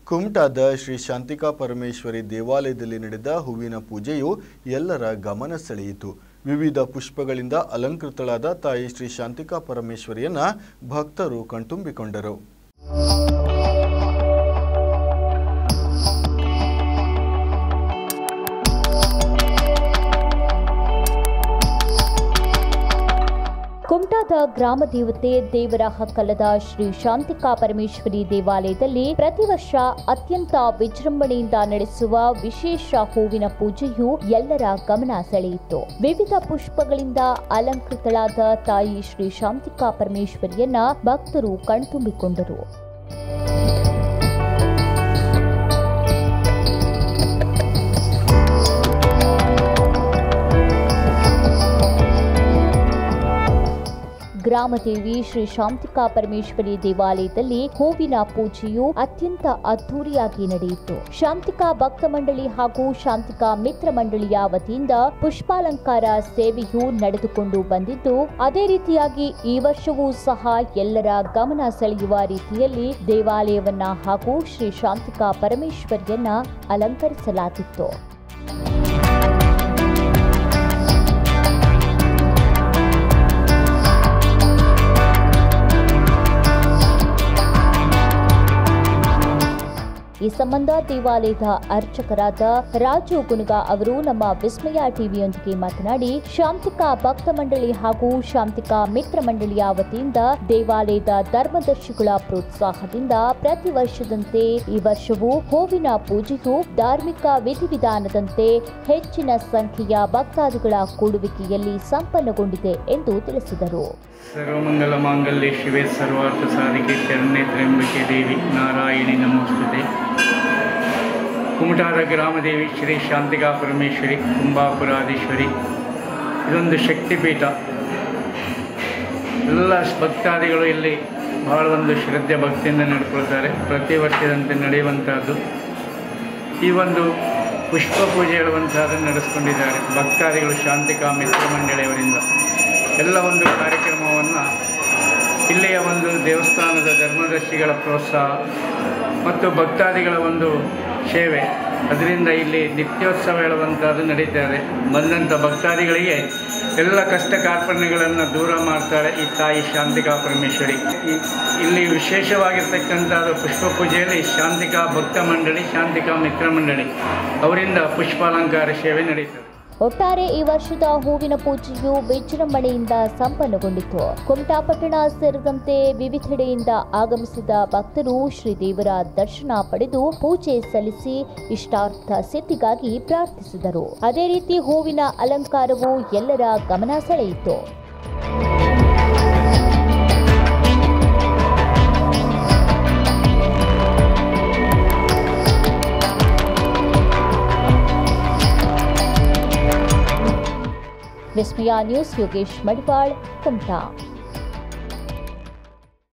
ಕುಮಟಾದ ಶ್ರೀ ಶಾಂತಿಕಾ ಪರಮೇಶ್ವರಿ ದೇವಾಲಯದಲ್ಲಿ ನಡೆದ ಹೂವಿನ ಪೂಜೆಯು ಎಲ್ಲರ ಗಮನ ಸೆಳೆಯಿತು ವಿವಿಧ ಪುಷ್ಪಗಳಿಂದ ಅಲಂಕೃತಳಾದ ತಾಯಿ ಶ್ರೀ ಶಾಂತಿಕಾ ಪರಮೇಶ್ವರಿಯನ್ನ ಭಕ್ತರು ಕಣ್ತುಂಬಿಕೊಂಡರು ಕುಮಟಾದ ಗ್ರಾಮ ದೇವತೆ ದೇವರ ಹಕ್ಕಲದ ಶ್ರೀ ಶಾಂತಿಕಾ ಪರಮೇಶ್ವರಿ ದೇವಾಲಯದಲ್ಲಿ ಪ್ರತಿ ವರ್ಷ ಅತ್ಯಂತ ವಿಜೃಂಭಣೆಯಿಂದ ನಡೆಸುವ ವಿಶೇಷ ಹೂವಿನ ಪೂಜೆಯು ಎಲ್ಲರ ಗಮನ ಸೆಳೆಯಿತು ವಿವಿಧ ಪುಷ್ಪಗಳಿಂದ ಅಲಂಕೃತಳಾದ ತಾಯಿ ಶ್ರೀ ಶಾಂತಿಕಾ ಪರಮೇಶ್ವರಿಯನ್ನ ಭಕ್ತರು ಕಣ್ತುಂಬಿಕೊಂಡರು ಗ್ರಾಮದೇವಿ ಶ್ರೀ ಶಾಂತಿಕಾ ಪರಮೇಶ್ವರಿ ದೇವಾಲಯದಲ್ಲಿ ಹೂವಿನ ಪೂಜೆಯು ಅತ್ಯಂತ ಅದ್ದೂರಿಯಾಗಿ ನಡೆಯಿತು ಶಾಂತಿಕಾ ಭಕ್ತ ಮಂಡಳಿ ಹಾಗೂ ಶಾಂತಿಕಾ ಮಿತ್ರ ಮಂಡಳಿಯ ವತಿಯಿಂದ ಪುಷ್ಪಾಲಂಕಾರ ಸೇವೆಯು ನಡೆದುಕೊಂಡು ಬಂದಿದ್ದು ಅದೇ ರೀತಿಯಾಗಿ ಈ ವರ್ಷವೂ ಸಹ ಎಲ್ಲರ ಗಮನ ಸೆಳೆಯುವ ರೀತಿಯಲ್ಲಿ ದೇವಾಲಯವನ್ನ ಹಾಗೂ ಶ್ರೀ ಶಾಂತಿಕಾ ಪರಮೇಶ್ವರಿಯನ್ನ ಅಲಂಕರಿಸಲಾಗಿತ್ತು ಈ ಸಂಬಂಧ ದೇವಾಲಯದ ಅರ್ಚಕರಾದ ರಾಜು ಗುನುಗ ಅವರು ನಮ್ಮ ವಿಸ್ಮಯ ಟಿವಿಯೊಂದಿಗೆ ಮಾತನಾಡಿ ಶಾಂತಿಕಾ ಭಕ್ತ ಮಂಡಳಿ ಹಾಗೂ ಶಾಂತಿಕಾ ಮಿತ್ರ ಮಂಡಳಿಯ ವತಿಯಿಂದ ದೇವಾಲಯದ ಧರ್ಮದರ್ಶಿಗಳ ಪ್ರೋತ್ಸಾಹದಿಂದ ಪ್ರತಿ ವರ್ಷದಂತೆ ಈ ವರ್ಷವೂ ಹೂವಿನ ಪೂಜೆಯು ಧಾರ್ಮಿಕ ವಿಧಿವಿಧಾನದಂತೆ ಹೆಚ್ಚಿನ ಸಂಖ್ಯೆಯ ಭಕ್ತಾದಿಗಳ ಕೂಡುವಿಕೆಯಲ್ಲಿ ಸಂಪನ್ನಗೊಂಡಿದೆ ಎಂದು ತಿಳಿಸಿದರು ಸರ್ವಮಂಗಲ ಮಾಂಗಲ್ಯ ಶಿವೆ ಸರ್ವಾರ್ಥ ಸಾಧಿಕೆ ಶರಣೆ ತ್ರ್ಯಂಬಕೆ ದೇವಿ ನಾರಾಯಣಿ ನಮೋಸ್ತುತೆ ಕುಮಟಾದ ಗ್ರಾಮದೇವಿ ಶ್ರೀ ಶಾಂತಿಕಾ ಪರಮೇಶ್ವರಿ ಕುಂಬಾಪುರಾಧೀಶ್ವರಿ ಇದೊಂದು ಶಕ್ತಿಪೀಠ ಎಲ್ಲ ಭಕ್ತಾದಿಗಳು ಇಲ್ಲಿ ಬಹಳ ಒಂದು ಶ್ರದ್ಧೆ ಭಕ್ತಿಯಿಂದ ನಡ್ಕೊಳ್ತಾರೆ ಪ್ರತಿ ವರ್ಷದಂತೆ ನಡೆಯುವಂಥದ್ದು ಈ ಒಂದು ಪುಷ್ಪ ಪೂಜೆ ಹೇಳುವಂತಹದನ್ನು ನಡೆಸ್ಕೊಂಡಿದ್ದಾರೆ ಭಕ್ತಾದಿಗಳು ಶಾಂತಿಕಾ ಮಿತ್ರ ಮಂಡಳಿಯವರಿಂದ ಎಲ್ಲ ಒಂದು ಕಾರ್ಯಕ್ರಮವನ್ನು ಇಲ್ಲಿಯ ಒಂದು ದೇವಸ್ಥಾನದ ಧರ್ಮದರ್ಶಿಗಳ ಪ್ರೋತ್ಸಾಹ ಮತ್ತು ಭಕ್ತಾದಿಗಳ ಒಂದು ಸೇವೆ ಅದರಿಂದ ಇಲ್ಲಿ ನಿತ್ಯೋತ್ಸವ ಹೇಳುವಂಥದ್ದು ನಡೀತಾ ಇದೆ ಬಂದಂಥ ಭಕ್ತಾದಿಗಳಿಗೆ ಎಲ್ಲ ಕಷ್ಟ ಕಾರ್ಪಣ್ಯಗಳನ್ನು ದೂರ ಮಾಡ್ತಾಳೆ ಈ ತಾಯಿ ಶಾಂತಿಕಾ ಪರಮೇಶ್ವರಿ ಈ- ಇಲ್ಲಿ ವಿಶೇಷವಾಗಿರ್ತಕ್ಕಂಥದ್ದು ಪುಷ್ಪ ಪೂಜೆಯಲ್ಲಿ ಶಾಂತಿಕಾ ಭಕ್ತ ಮಂಡಳಿ ಶಾಂತಿಕಾ ಮಿತ್ರ ಮಂಡಳಿ ಅವರಿಂದ ಪುಷ್ಪಾಲಂಕಾರ ಸೇವೆ ನಡೀತದೆ ಒಟ್ಟಾರೆ ಈ ವರ್ಷದ ಹೂವಿನ ಪೂಜೆಯು ವಿಜೃಂಭಣೆಯಿಂದ ಸಂಪನ್ನಗೊಂಡಿತು ಕುಮಟಾ ಪಟ್ಟಣ ಸೇರಿದಂತೆ ವಿವಿಧೆಡೆಯಿಂದ ಆಗಮಿಸಿದ ಭಕ್ತರು ಶ್ರೀದೇವರ ದರ್ಶನ ಪಡೆದು ಪೂಜೆ ಸಲ್ಲಿಸಿ ಇಷ್ಟಾರ್ಥ ಸಿದ್ಧಿಗಾಗಿ ಪ್ರಾರ್ಥಿಸಿದರು ಅದೇ ರೀತಿ ಹೂವಿನ ಅಲಂಕಾರವು ಎಲ್ಲರ ಗಮನ ಸೆಳೆಯಿತು ವಿಸ್ಮಯ ನ್ಯೂಸ್ ಯೋಗೇಶ್ ಮಡಿವಾಳ್ ಕುಮಟಾ